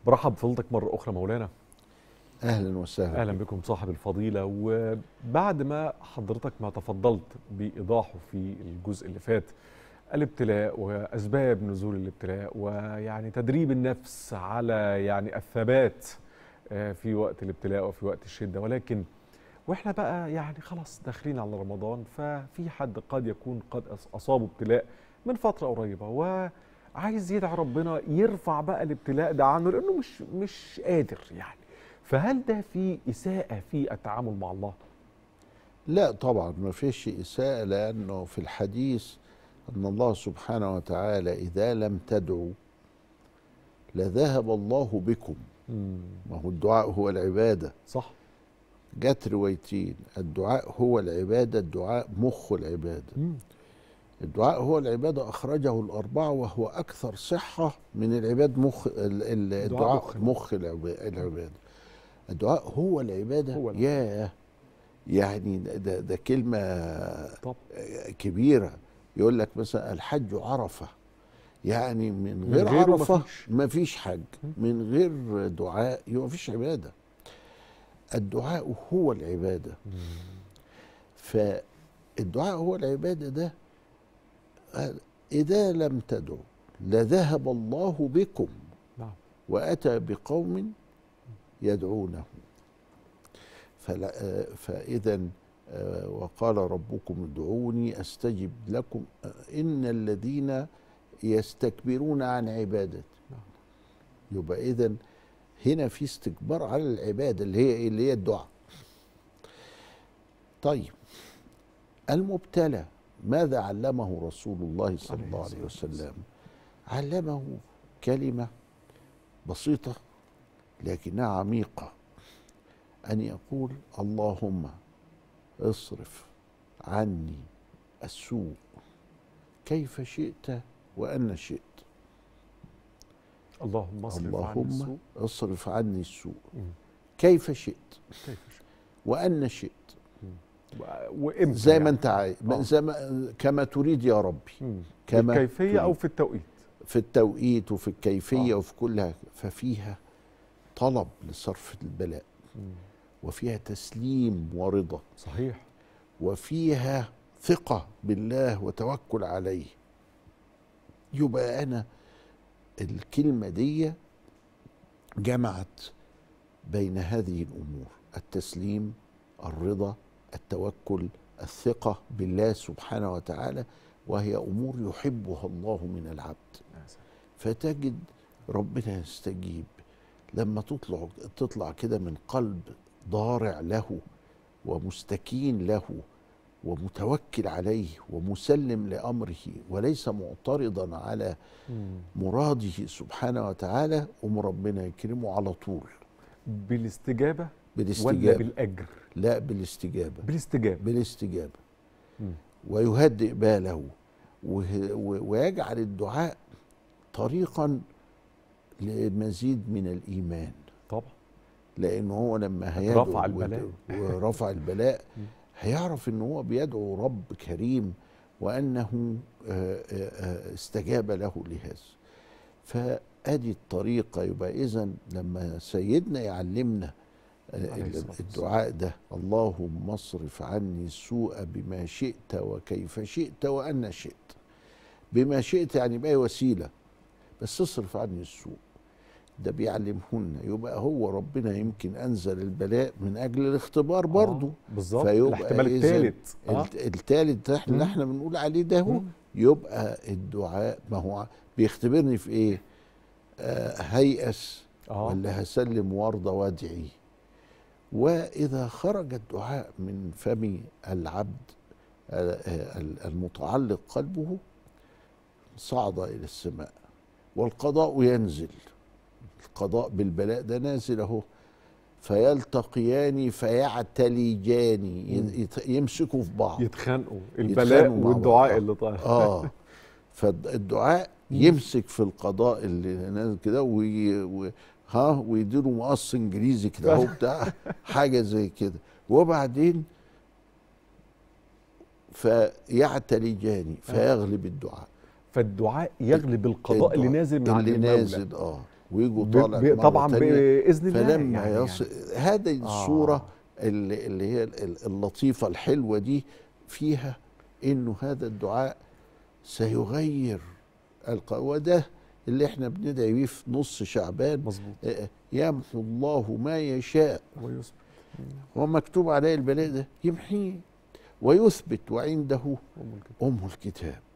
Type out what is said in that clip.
برحب بفضلتك مرة أخرى مولانا اهلا وسهلا أهلا بكم صاحب الفضيلة وبعد ما حضرتك ما تفضلت بإيضاحه في الجزء اللي فات الابتلاء وأسباب نزول الابتلاء ويعني تدريب النفس على يعني الثبات آه، في وقت الابتلاء وفي وقت الشدة ولكن واحنا بقى يعني خلاص داخلين على رمضان ففي حد قد يكون قد أص- أصابه ابتلاء من فترة قريبة وعايز يدعي ربنا يرفع بقى الابتلاء ده عنه لأنه مش مش قادر يعني فهل ده في إساءة في التعامل مع الله؟ لا طبعا ما فيش اساءه لانه في الحديث ان الله سبحانه وتعالى اذا لم تدعوا لذهب الله بكم ما هو الدعاء هو العباده صح جت روايتين الدعاء هو العباده الدعاء مخ العباده مم. الدعاء هو العباده اخرجه الاربعه وهو اكثر صحه من العباد مخ ال- ال- الدعاء الدعاء مخ. مخ العبا- العباده الدعاء هو العباده هو العبادة. ياه يعني ده ده كلمه طب كبيره يقول لك مثلا الحج عرفه يعني من من غير غيره عرفه مفيش. ما فيش حج من غير دعاء يبقى ما فيش عباده الدعاء هو العباده فالدعاء هو العباده ده آه، اذا لم تدعوا لذهب الله بكم نعم واتى بقوم يدعونه فلا آه، فاذا آه، وقال ربكم ادعوني استجب لكم آه، ان الذين يستكبرون عن عبادتي نعم. يبقى اذا هنا في استكبار على العباده اللي هي إيه؟ اللي هي الدعاء طيب المبتلى ماذا علمه رسول الله صلى عليه الله عليه الصلاة وسلم علمه كلمه بسيطه لكنها عميقه ان يقول اللهم اصرف عني السوء كيف شئت وان شئت اللهم اصرف عن اللهم السوء اصرف عني السوء مم. كيف شئت كيف شئت وان شئت و- وامتى زي يعني؟ ما انت عايز آه. زي ما كما تريد يا ربي مم. كما الكيفية أو تريد. في التوقيت في التوقيت وفي الكيفيه آه. وفي كلها ففيها طلب لصرف البلاء مم. وفيها تسليم ورضا صحيح وفيها ثقه بالله وتوكل عليه يبقى انا الكلمه دي جمعت بين هذه الامور التسليم الرضا التوكل الثقه بالله سبحانه وتعالى وهي امور يحبها الله من العبد يا سلام. فتجد ربنا يستجيب لما تطلع تطلع كده من قلب ضارع له ومستكين له ومتوكل عليه ومسلم لامره وليس معترضا على مم. مراده سبحانه وتعالى ام ربنا يكرمه على طول بالاستجابة ولا بالاستجابه بالأجر لا بالاستجابه بالاستجابة بالاستجابه مم. ويهدئ باله وه- و- ويجعل الدعاء طريقا لمزيد من الايمان طبعا لان هو لما هيدعو رفع البلاء. ود- ورفع البلاء مم. هيعرف ان هو بيدعو رب كريم وانه آه، آه، آه، استجاب له لهذا فادي الطريقه يبقى اذا لما سيدنا يعلمنا آه، عليه الصلاة الدعاء ده اللهم اصرف عني السوء بما شئت وكيف شئت وان شئت بما شئت يعني باي وسيله بس اصرف عني السوء ده بيعلمهن يبقى هو ربنا يمكن انزل البلاء من اجل الاختبار برضه آه، بالظبط فيبقى الاحتمال إذن الثالث آه. الت- التالت ده اللي مم. احنا بنقول عليه ده هو مم. يبقى الدعاء ما هو بيختبرني في ايه آه هيأس آه. ولا هسلم وارضى وادعي واذا خرج الدعاء من فم العبد آه، آه، المتعلق قلبه صعد الى السماء والقضاء ينزل القضاء بالبلاء ده نازل اهو فيلتقيان فيعتلجان مم. يت- يمسكوا في بعض يتخانقوا البلاء يتخانقوا مع والدعاء بعض. اللي طالع اه فالدعاء يمسك في القضاء اللي نازل كده وي... و... ها ويديله مقص انجليزي كده اهو بتاع حاجه زي كده وبعدين فيعتلجان فيغلب الدعاء فالدعاء يغلب القضاء اللي الدعاء نازل من عند اللي المولى نازل اه ويجوا ب- طالع ب- مرة طبعا تانية. باذن الله فلما يعني يصل هذه آه. الصورة اللي, اللي هي ال- اللطيفة الحلوة دي فيها انه هذا الدعاء سيغير الق... وده اللي احنا بندعي بيه في نص شعبان مظبوط آه، يمحو الله ما يشاء ويثبت هو مكتوب عليه البلاء ده يمحيه ويثبت وعنده أم الكتاب. ام الكتاب